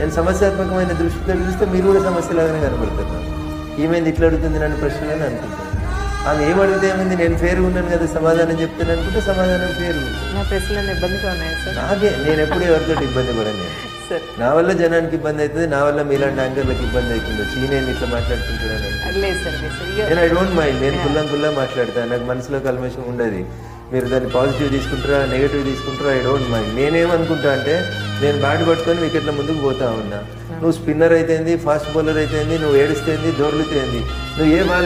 నేను సమస్యాత్మకమైన దృష్టితో చూస్తే మీరు కూడా సమస్యలాగానే కనబడతారు నాకు. ఈమెంది ఇట్లా అడుగుతుంది నన్ను ప్రశ్నలని అనుకుంటాను ఆమె ఏం అడిగితే ఏమైంది నేను ఫేర్ ఉన్నాను కదా సమాధానం చెప్తాను అనుకుంటే సమాధానం ఫేర్ నా ప్రశ్నలు ఇబ్బందిగా ఉన్నాయా సార్ నాకే నేను ఎప్పుడు ఎవరితో ఇబ్బంది పడను నేను సార్ నా వల్ల జనానికి ఇబ్బంది అవుతుంది నా వల్ల మీలాంటి యాంకర్లకు ఇబ్బంది అవుతుంది చీ నేను ఇట్లా మాట్లాడుకుంటున్నాను లేదు సార్ లేదు సార్ ఇక నేను ఐ డోంట్ మైండ్ నేను కుల్లం కుల్లా మాట్లాడతాను నాకు మనసులో కల్మషం ఉండదు మీరు దాన్ని పాజిటివ్ తీసుకుంటారా నెగిటివ్ తీసుకుంటారా ఐ డోంట్ మైండ్ నేనేమనుకుంటా అంటే నేను బ్యాట్ పట్టుకొని వికెట్ల ముందుకు పోతా ఉన్నా నువ్వు స్పిన్నర్ అయితేంది ఫాస్ట్ బౌలర్ అయితేంది నువ్వు ఏడుస్తేంది దొర్లుతేంది నువ్వు ఏ బాల్